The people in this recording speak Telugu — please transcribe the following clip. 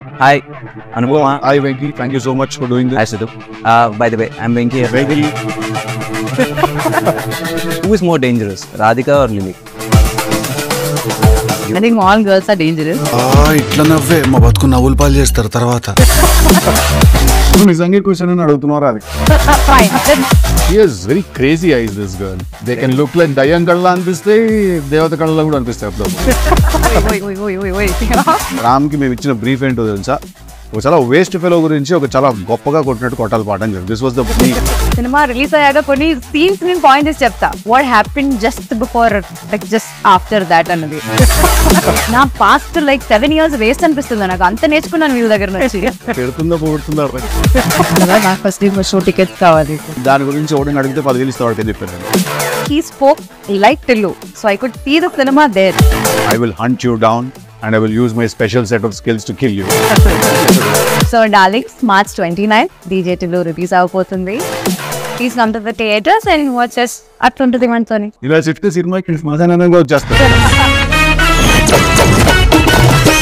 Hi Anupama Hi, Venki. Thank you so much for doing this. Hi Siddhu by the way I'm Venki Venki, who is more dangerous Radhika or Lily I think all girls are dangerous. ఆ, ఇట్లా నవ్వే మా బతుకు నవ్వులు పాలు చేస్తారు తర్వాత నువ్వు నిజంగా క్వశ్చన్ అని అడుగుతున్నారా అది Fine. Then years very crazy eyes this girl they can look like దయ్యం కళ్ళ అనిపిస్తాయి దేవత కళ్ళ కూడా అనిపిస్తాయి అప్పుడు wait, wait, wait, wait, wait, wait. రామ్కి మేము ఇచ్చిన బ్రీఫ్ ఏంటో తెలుసా ఒక చాలా వేస్ట్ ఫెలో గురించి ఒక చాలా గొప్పగా కొట్టినట్టు కొట్టాలి పాట అని చెప్పి దిస్ వాస్ ద సినిమా రిలీజ్ అయ్యాక కొన్ని సీన్స్ నేను పాయింట్ చేసి చెప్తా what happen just before like just after that అన్నది నా past like seven years waste అనిపిస్తుంది నాకు అంత నేర్చుకున్నాను వీళ్ళ దగ్గర నుంచి పెడుతుందా పోగొడుతుందా నాకు ఫస్ట్ షో టికెట్స్ కావాలి దాని గురించి ఓడిని అడిగితే పదివేలు ఇస్తా వాడికి చెప్పాను he spoke like Tillu so I could see the సినిమా there I will hunt you down and I will use my special set of skills to kill you so darlings March twenty nine DJ Tillu release అవబోతుంది please come to the theatres and watches అట్లుంటుంది మనతోని ఇలా చెప్తే సినిమాకి సమాధానంగా వచ్చేస్తారు